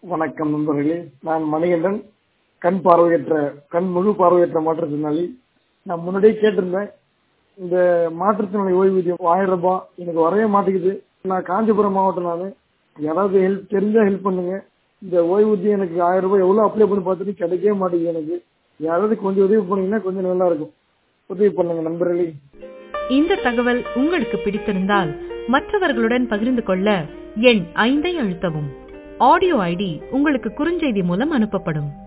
வணக்கம் நண்பர்களே நான் மணிகண்டன் கண் பார்வையற்ற கண் முழு பார்வையற்ற மாற்றுத்திறனாளி நான் முன்னாடியே கேட்டிருந்தேன் இந்த மாற்றுத்திறனாளி ஓய்வூதியம் ஆயிரம் ரூபாய் எனக்கு வரவே மாட்டேங்குது நான் காஞ்சிபுரம் மாவட்டம் நான் யாராவது ஹெல்ப் தெரிஞ்சா ஹெல்ப் பண்ணுங்க இந்த ஓய்வூதியம் எனக்கு ஆயிரம் ரூபாய் எவ்வளவு அப்ளை பண்ணி பார்த்துட்டு கிடைக்கவே மாட்டேங்குது எனக்கு யாராவது கொஞ்சம் உதவி பண்ணீங்கன்னா கொஞ்சம் நல்லா இருக்கும் உதவி பண்ணுங்க நண்பர்களே இந்த தகவல் உங்களுக்கு பிடித்திருந்தால் மற்றவர்களுடன் பகிர்ந்து கொள்ள எண் ஐந்தை அழுத்தவும் ஆடியோ ஐடி உங்களுக்கு குறுஞ்செய்தி மூலம் அனுப்பப்படும்